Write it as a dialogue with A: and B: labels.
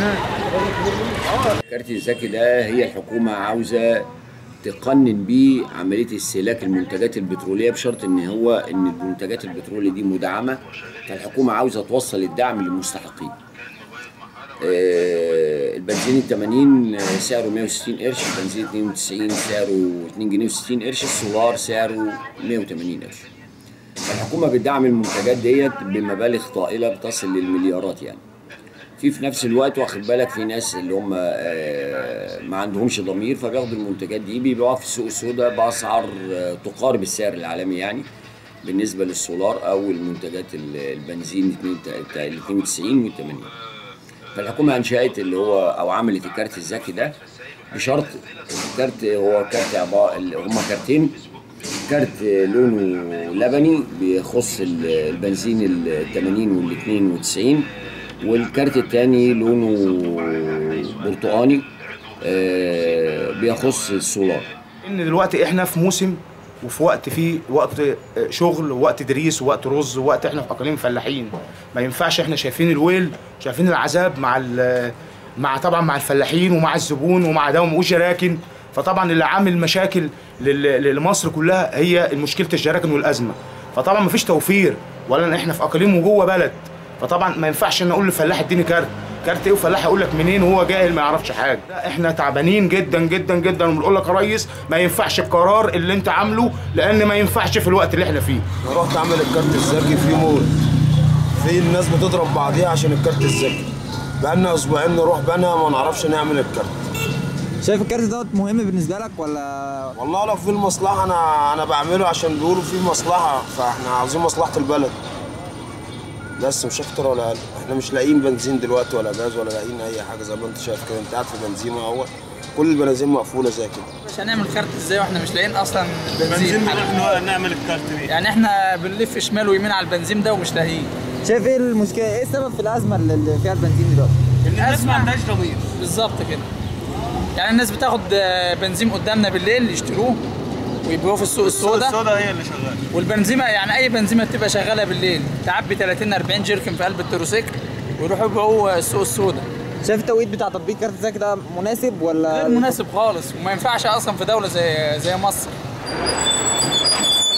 A: الكارت الذكي ده هي الحكومة عاوزة تقنن بيه عملية استهلاك المنتجات البترولية بشرط ان هو ان المنتجات البترولية دي مدعمة فالحكومة عاوزة توصل الدعم للمستحقين. آه، البنزين ال 80 سعره 160 قرش، البنزين 92 سعره 2 جنيه و60 قرش، السولار سعره 180 قرش. فالحكومة بتدعم المنتجات ديت بمبالغ طائلة بتصل للمليارات يعني. في في نفس الوقت واخد بالك في ناس اللي هم آه، ما عندهمش ضمير فبياخدوا المنتجات دي بيبيعوها في السوق السوداء باسعار آه، تقارب السعر العالمي يعني بالنسبه للسولار او المنتجات ال- البنزين ال 92 وال 80 فالحكومه انشات اللي هو او عملت الكارت الذكي ده بشرط الكارت هو كارت عباره هم كارتين كارت لونه لبني بيخص ال- البنزين ال 80 وال 92 والكارت التاني لونه برتقاني آه، بيخص السولار
B: ان دلوقتي احنا في موسم وفي وقت فيه وقت شغل ووقت دريس ووقت رز ووقت احنا في اقاليم فلاحين ما ينفعش احنا شايفين الويل شايفين العذاب مع ال- مع طبعا مع الفلاحين ومع الزبون ومع ده وجراكن فطبعا اللي عامل مشاكل لل- لمصر كلها هي مشكله الجراكن والازمه فطبعا ما فيش توفير ولا احنا في اقاليم وجوه بلد فطبعا ما ينفعش ان اقول لفلاح اديني كارت كارت ايه وفلاح يقول لك منين وهو جاهل ما يعرفش حاجه لا احنا تعبانين جدا جدا جدا وبنقول لك يا ريس ما ينفعش القرار اللي انت عامله لان ما ينفعش في الوقت اللي احنا فيه
C: انا رحت اعمل الكارت الذكي في مول في الناس بتضرب بعضيها عشان الكارت الذكي بقالنا اسبوعين نروح بنا ما نعرفش نعمل الكارت
D: شايف الكارت دوت مهم بالنسبه لك ولا
C: والله لو في المصلحه انا انا بعمله عشان بيقولوا في مصلحه فاحنا عاوزين مصلحه البلد بس مش اكتر ولا اقل احنا مش لاقيين بنزين دلوقتي ولا غاز ولا لاقيين اي حاجه زي ما انت شايف كده انت قاعد في بنزينه اهو كل البنازين مقفوله زي كده
E: مش هنعمل كارت ازاي واحنا مش لاقيين اصلا بنزين
F: بنزين
E: حتى.
F: احنا نعمل الكارت دي
E: يعني احنا بنلف شمال ويمين على البنزين ده ومش لاقيين
D: شايف ايه المشكله ايه السبب في الازمه اللي فيها البنزين دلوقتي
F: الناس ما عندهاش ضمير
E: بالظبط كده يعني الناس بتاخد آه، بنزين قدامنا بالليل يشتروه ويبيعوه في السوق السوداء
F: السودا هي اللي شغاله
E: والبنزيمه يعني اي بنزيمه بتبقى شغاله بالليل تعبي 30 40 جيركن في قلب التروسيكل ويروحوا يبيعوه السوق السوداء
D: شايف التوقيت بتاع تطبيق كارت الذكي ده مناسب ولا
E: غير مناسب خالص وما ينفعش اصلا في دوله زي زي مصر